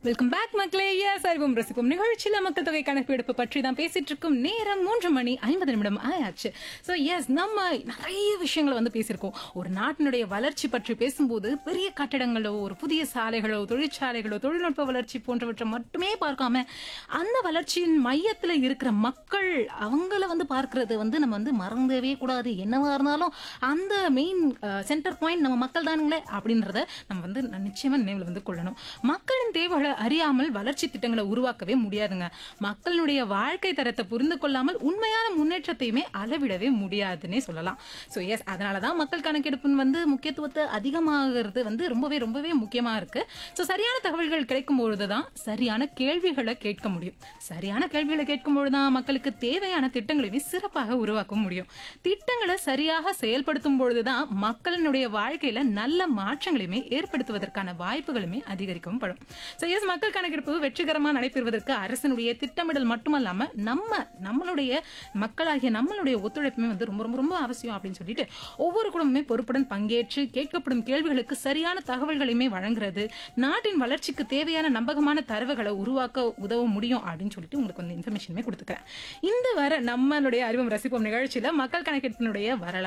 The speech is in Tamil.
வெல்கம் பேக் மக்களே எஸ் அறிவும் ரசிக்கும் நிகழ்ச்சியில மக்கள் தொகை கணக்கெடுப்பு பற்றி தான் பேசிட்டு இருக்கும் நேரம் மூன்று மணி ஐம்பது நிமிடம் ஆயாச்சு ஸோ எஸ் நம்ம நிறைய விஷயங்களை வந்து பேசியிருக்கோம் ஒரு நாட்டினுடைய வளர்ச்சி பற்றி பேசும்போது பெரிய கட்டடங்களோ ஒரு புதிய சாலைகளோ தொழிற்சாலைகளோ தொழில்நுட்ப வளர்ச்சி போன்றவற்றை மட்டுமே பார்க்காம அந்த வளர்ச்சியின் மையத்துல இருக்கிற மக்கள் அவங்கள வந்து பார்க்கறது வந்து நம்ம வந்து மறந்தவே கூடாது என்னவா இருந்தாலும் அந்த மெயின் சென்டர் பாயிண்ட் நம்ம மக்கள் தானுங்களே அப்படின்றத நம்ம வந்து நிச்சயமா நினைவில் வந்து கொள்ளணும் மக்களின் தேவைகளை அறியாமல் வளர்ச்சி திட்டங்களை உருவாக்கவே முடியாதுங்க மக்களுடைய வாழ்க்கை தரத்தை புரிந்து கொள்ளாமல் உண்மையான முன்னேற்றத்தையுமே அளவிடவே முடியாதுன்னே சொல்லலாம் ஸோ எஸ் அதனால தான் மக்கள் கணக்கெடுப்பின் வந்து முக்கியத்துவத்தை அதிகமாகிறது வந்து ரொம்பவே ரொம்பவே முக்கியமா இருக்கு ஸோ சரியான தகவல்கள் கிடைக்கும் பொழுது தான் சரியான கேள்விகளை கேட்க முடியும் சரியான கேள்விகளை கேட்கும் பொழுது தான் மக்களுக்கு தேவையான திட்டங்களையுமே சிறப்பாக உருவாக்க முடியும் திட்டங்களை சரியாக செயல்படுத்தும் பொழுதுதான் மக்களினுடைய வாழ்க்கையில நல்ல மாற்றங்களையுமே ஏற்படுத்துவதற்கான வாய்ப்புகளுமே அதிகரிக்கவும் படும் ஸோ எஸ் மக்கள் கணக்கெடுப்பு வெற்றிகரமா நடைபெறுவதற்கு அரசனுடைய திட்டமிடல் மட்டுமல்லாம நம்ம நம்மளுடைய மக்களாகிய நம்மளுடைய ஒத்துழைப்புமே வந்து ரொம்ப ரொம்ப ரொம்ப அவசியம் அப்படின்னு சொல்லிட்டு ஒவ்வொரு குடும்பமே பொறுப்புடன் பங்கேற்று கேட்கப்படும் கேள்விகளுக்கு சரியான தகவல்களையுமே வழங்குறது நாட்டின் வளர்ச்சிக்கு தேவையான நம்பகமான தரவுகளை உருவாக்க உதவ முடியும் அப்படின்னு சொல்லிட்டு உங்களுக்கு வந்து இன்ஃபர்மேஷனுமே கொடுத்துக்கிறேன் இந்த வர நம்மளுடைய அறிவும் ரசிப்போம் நிகழ்ச்சியில மக்கள் கணக்கெடுப்பினுடைய வரலாறு